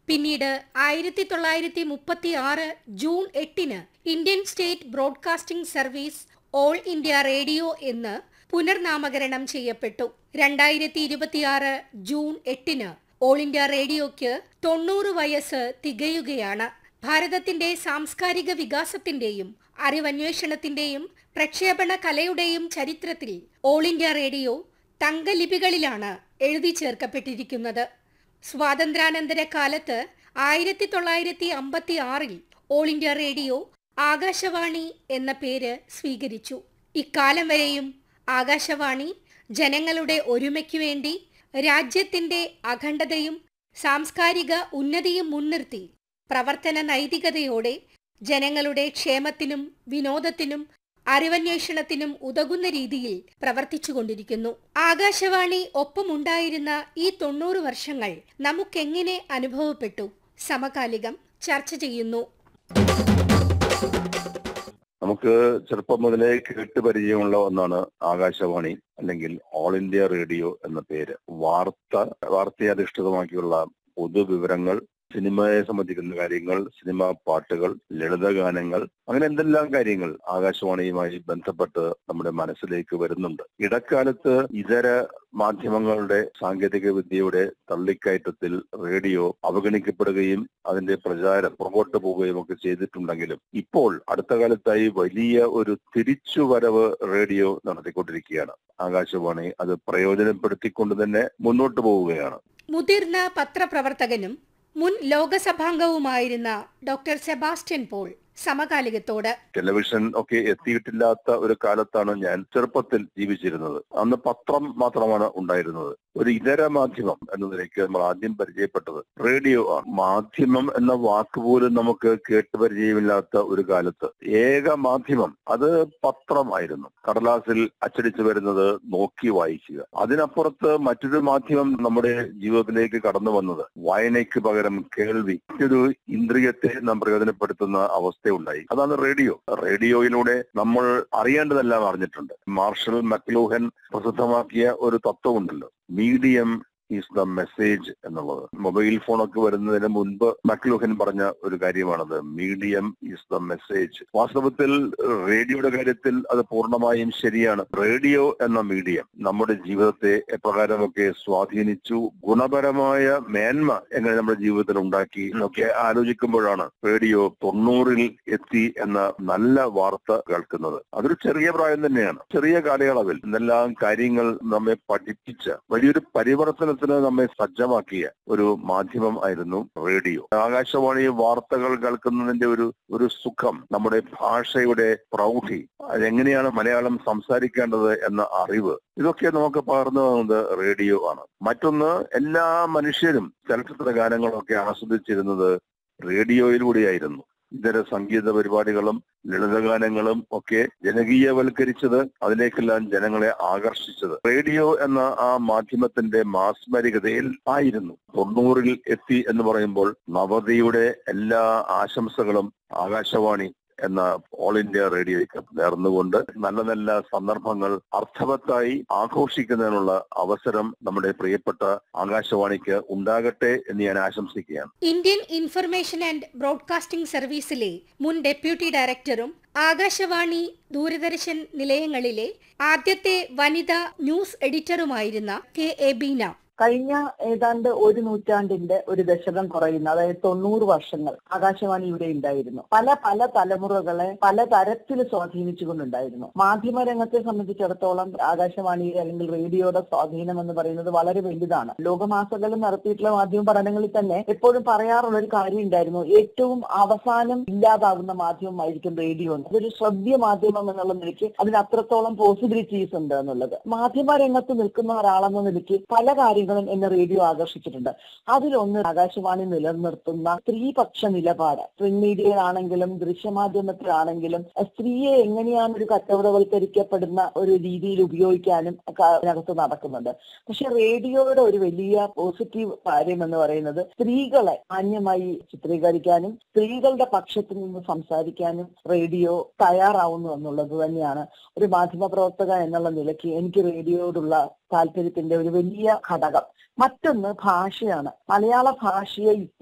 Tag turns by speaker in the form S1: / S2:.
S1: പിന്നീട് ആയിരത്തി തൊള്ളായിരത്തി മുപ്പത്തി ആറ് ജൂൺ എട്ടിന് Indian state broadcasting service all India radio എന്ന് പുനർനാമകരണം ചെയ്യപ്പെട്ടു രണ്ടായിരത്തി ഇരുപത്തിയാറ് ജൂൺ എട്ടിന് ഓൾ ഇന്ത്യ റേഡിയോയ്ക്ക് തൊണ്ണൂറ് വയസ്സ് തികയുകയാണ് ഭാരതത്തിന്റെ സാംസ്കാരിക വികാസത്തിന്റെയും അറിവന്വേഷണത്തിന്റെയും പ്രക്ഷേപണ കലയുടെയും ചരിത്രത്തിൽ ഓൾ ഇന്ത്യ റേഡിയോ തങ്കലിപികളിലാണ് എഴുതി ചേർക്കപ്പെട്ടിരിക്കുന്നത് സ്വാതന്ത്ര്യാനന്തര കാലത്ത് ആയിരത്തി തൊള്ളായിരത്തി അമ്പത്തി ആറിൽ ഓൾ ഇന്ത്യ റേഡിയോ ആകാശവാണി എന്ന പേര് സ്വീകരിച്ചു ഇക്കാലം വരെയും ആകാശവാണി ജനങ്ങളുടെ ഒരുമയ്ക്കു വേണ്ടി രാജ്യത്തിന്റെ അഖണ്ഡതയും സാംസ്കാരിക ഉന്നതിയും മുൻനിർത്തി പ്രവർത്തന നൈതികതയോടെ ജനങ്ങളുടെ ക്ഷേമത്തിനും വിനോദത്തിനും അറിവന്വേഷണത്തിനും ഉതകുന്ന രീതിയിൽ പ്രവർത്തിച്ചുകൊണ്ടിരിക്കുന്നു ആകാശവാണി ഒപ്പമുണ്ടായിരുന്ന ഈ തൊണ്ണൂറ് വർഷങ്ങൾ നമുക്കെങ്ങനെ അനുഭവപ്പെട്ടു സമകാലികം ചർച്ച ചെയ്യുന്നു
S2: നമുക്ക് ചെറുപ്പം മുതലേ കേട്ട് പരിചയമുള്ള ഒന്നാണ് ആകാശവാണി അല്ലെങ്കിൽ ഓൾ ഇന്ത്യ റേഡിയോ എന്ന പേര് വാർത്ത വാർത്തയെ അധിഷ്ഠിതമാക്കിയുള്ള പൊതുവിവരങ്ങൾ സിനിമയെ സംബന്ധിക്കുന്ന കാര്യങ്ങൾ സിനിമാ പാട്ടുകൾ ലളിതഗാനങ്ങൾ അങ്ങനെ എന്തെല്ലാം കാര്യങ്ങൾ ആകാശവാണിയുമായി ബന്ധപ്പെട്ട് നമ്മുടെ മനസ്സിലേക്ക് വരുന്നുണ്ട് ഇടക്കാലത്ത് ഇതര മാധ്യമങ്ങളുടെ സാങ്കേതിക വിദ്യയുടെ തള്ളിക്കയറ്റത്തിൽ റേഡിയോ അവഗണിക്കപ്പെടുകയും അതിന്റെ പ്രചാരം പുറകോട്ട് പോവുകയും ഒക്കെ ചെയ്തിട്ടുണ്ടെങ്കിലും ഇപ്പോൾ അടുത്ത കാലത്തായി വലിയ ഒരു തിരിച്ചുവരവ് റേഡിയോ നടത്തിക്കൊണ്ടിരിക്കുകയാണ് ആകാശവാണി അത് പ്രയോജനപ്പെടുത്തിക്കൊണ്ട് തന്നെ മുന്നോട്ട് പോവുകയാണ്
S1: മുതിർന്ന പത്രപ്രവർത്തകനും മുൻ ലോകസഭാംഗവുമായിരുന്ന ഡോക്ടർ സെബാസ്റ്റ്യൻ പോൾ സമകാലികത്തോട്
S2: ടെലിവിഷൻ ഒക്കെ എത്തിയിട്ടില്ലാത്ത ഒരു കാലത്താണ് ഞാൻ ചെറുപ്പത്തിൽ ജീവിച്ചിരുന്നത് അന്ന് പത്രം മാത്രമാണ് ഉണ്ടായിരുന്നത് ഒരു ഇതര മാധ്യമം എന്ന നിലയ്ക്ക് നമ്മൾ ആദ്യം പരിചയപ്പെട്ടത് റേഡിയോ ആണ് മാധ്യമം എന്ന വാക്ക് പോലും നമുക്ക് കേട്ട് പരിചയമില്ലാത്ത ഒരു കാലത്ത് ഏക മാധ്യമം അത് പത്രമായിരുന്നു കടലാസിൽ അച്ചടിച്ചു വരുന്നത് നോക്കി വായിക്കുക അതിനപ്പുറത്ത് മറ്റൊരു മാധ്യമം നമ്മുടെ ജീവിതത്തിലേക്ക് കടന്നു വന്നത് വായനയ്ക്ക് പകരം കേൾവി ഒരു ഇന്ദ്രിയത്തെ നാം പ്രയോജനപ്പെടുത്തുന്ന അവസ്ഥയുണ്ടായി അതാണ് റേഡിയോ റേഡിയോയിലൂടെ നമ്മൾ അറിയേണ്ടതെല്ലാം അറിഞ്ഞിട്ടുണ്ട് മാർഷൽ മക്ലൂഹൻ പ്രസിദ്ധമാക്കിയ ഒരു തത്വമുണ്ടല്ലോ മീഡിയം ഈസ് ദ മെസ്സേജ് എന്നുള്ളത് മൊബൈൽ ഫോണൊക്കെ വരുന്നതിന് മുൻപ് മക്ലൂഹൻ പറഞ്ഞ ഒരു കാര്യമാണത് മീഡിയം ഈസ് ദ മെസ്സേജ് വാസ്തവത്തിൽ റേഡിയോയുടെ കാര്യത്തിൽ അത് പൂർണ്ണമായും ശരിയാണ് റേഡിയോ എന്ന മീഡിയം നമ്മുടെ ജീവിതത്തെ എപ്രകാരമൊക്കെ സ്വാധീനിച്ചു ഗുണപരമായ മേന്മ എങ്ങനെ നമ്മുടെ ജീവിതത്തിൽ ഉണ്ടാക്കി എന്നൊക്കെ ആലോചിക്കുമ്പോഴാണ് റേഡിയോ തൊണ്ണൂറിൽ എത്തി എന്ന നല്ല വാർത്ത കേൾക്കുന്നത് അതൊരു ചെറിയ പ്രായം തന്നെയാണ് ചെറിയ കാലയളവിൽ എന്തെല്ലാം കാര്യങ്ങൾ നമ്മെ പഠിപ്പിച്ച വലിയൊരു പരിവർത്തനത്തിന് നമ്മെ സജ്ജമാക്കിയ ഒരു മാധ്യമം ആയിരുന്നു റേഡിയോ ആകാശവാണി വാർത്തകൾ കേൾക്കുന്നതിന്റെ ഒരു ഒരു സുഖം നമ്മുടെ ഭാഷയുടെ പ്രൗഢി അതെങ്ങനെയാണ് മലയാളം സംസാരിക്കേണ്ടത് എന്ന അറിവ് ഇതൊക്കെ നമുക്ക് പകർന്നു തന്നത് റേഡിയോ ആണ് മറ്റൊന്ന് എല്ലാ മനുഷ്യരും ചലച്ചിത്ര ഗാനങ്ങളൊക്കെ ആസ്വദിച്ചിരുന്നത് റേഡിയോയിലൂടെയായിരുന്നു ഇതര സംഗീത പരിപാടികളും ലളിതഗാനങ്ങളും ഒക്കെ ജനകീയവൽക്കരിച്ചത് അതിലേക്കെല്ലാം ജനങ്ങളെ ആകർഷിച്ചത് റേഡിയോ എന്ന ആ മാധ്യമത്തിന്റെ മാസ്മരികതയിൽ ആയിരുന്നു തൊണ്ണൂറിൽ എത്തി എന്ന് പറയുമ്പോൾ നവതിയുടെ എല്ലാ ആശംസകളും ആകാശവാണി എന്ന ഓൾ ഇന്ത്യ റേഡിയോയ്ക്ക് നേർന്നുകൊണ്ട് നല്ല നല്ല സന്ദർഭങ്ങൾ അർത്ഥവത്തായി ആഘോഷിക്കുന്നതിനുള്ള അവസരം നമ്മുടെ പ്രിയപ്പെട്ട ആകാശവാണിക്ക് ഉണ്ടാകട്ടെ എന്ന് ഞാൻ ആശംസിക്കുകയാണ്
S1: ഇന്ത്യൻ ഇൻഫർമേഷൻ ആൻഡ് ബ്രോഡ്കാസ്റ്റിംഗ് സർവീസിലെ മുൻ ഡെപ്യൂട്ടി ഡയറക്ടറും ആകാശവാണി ദൂരദർശൻ നിലയങ്ങളിലെ ആദ്യത്തെ വനിതാ ന്യൂസ് എഡിറ്ററുമായിരുന്ന കെ എ ബീന
S3: കഴിഞ്ഞ ഏതാണ്ട് ഒരു നൂറ്റാണ്ടിന്റെ ഒരു ദശകം കുറയുന്ന അതായത് തൊണ്ണൂറ് വർഷങ്ങൾ ആകാശവാണി ഇവിടെ ഉണ്ടായിരുന്നു പല പല തലമുറകളെ പല തരത്തിൽ സ്വാധീനിച്ചുകൊണ്ടുണ്ടായിരുന്നു മാധ്യമ രംഗത്തെ സംബന്ധിച്ചിടത്തോളം ആകാശവാണിയുടെ അല്ലെങ്കിൽ റേഡിയോയുടെ സ്വാധീനം എന്ന് പറയുന്നത് വളരെ വലുതാണ് ലോകമാസകളിൽ നടത്തിയിട്ടുള്ള മാധ്യമ പഠനങ്ങളിൽ തന്നെ എപ്പോഴും പറയാറുള്ള ഒരു കാര്യം ഉണ്ടായിരുന്നു ഏറ്റവും അവസാനം ഇല്ലാതാകുന്ന മാധ്യമമായിരിക്കും റേഡിയോ എന്ന് അതൊരു ശ്രവ്യ മാധ്യമം എന്നുള്ള നിലയ്ക്ക് അതിന് അത്രത്തോളം പോസിബിലിറ്റീസ് ഉണ്ട് എന്നുള്ളത് മാധ്യമ രംഗത്ത് നിൽക്കുന്ന ഒരാളെന്ന നിലയ്ക്ക് പല കാര്യങ്ങളും എന്നെ റേഡിയോ ആകർഷിച്ചിട്ടുണ്ട് അതിലൊന്ന് ആകാശവാണി നിലനിർത്തുന്ന സ്ത്രീപക്ഷ നിലപാട് പ്രിന്റ് മീഡിയയിലാണെങ്കിലും ദൃശ്യമാധ്യമത്തിലാണെങ്കിലും സ്ത്രീയെ എങ്ങനെയാണ് ഒരു കച്ചവടവൽക്കരിക്കപ്പെടുന്ന ഒരു രീതിയിൽ ഉപയോഗിക്കാനും ഒക്കെ അതിനകത്ത് നടക്കുന്നുണ്ട് പക്ഷെ റേഡിയോയുടെ ഒരു വലിയ പോസിറ്റീവ് കാര്യം എന്ന് പറയുന്നത് സ്ത്രീകളെ മാന്യമായി ചിത്രീകരിക്കാനും സ്ത്രീകളുടെ പക്ഷത്തിൽ നിന്ന് സംസാരിക്കാനും റേഡിയോ തയ്യാറാവുന്നു എന്നുള്ളത് തന്നെയാണ് ഒരു മാധ്യമ പ്രവർത്തക എന്നുള്ള നിലയ്ക്ക് എനിക്ക് റേഡിയോയോടുള്ള താല്പര്യത്തിന്റെ ഒരു വലിയ ഘടകം മറ്റൊന്ന് ഭാഷയാണ് മലയാള ഭാഷയെ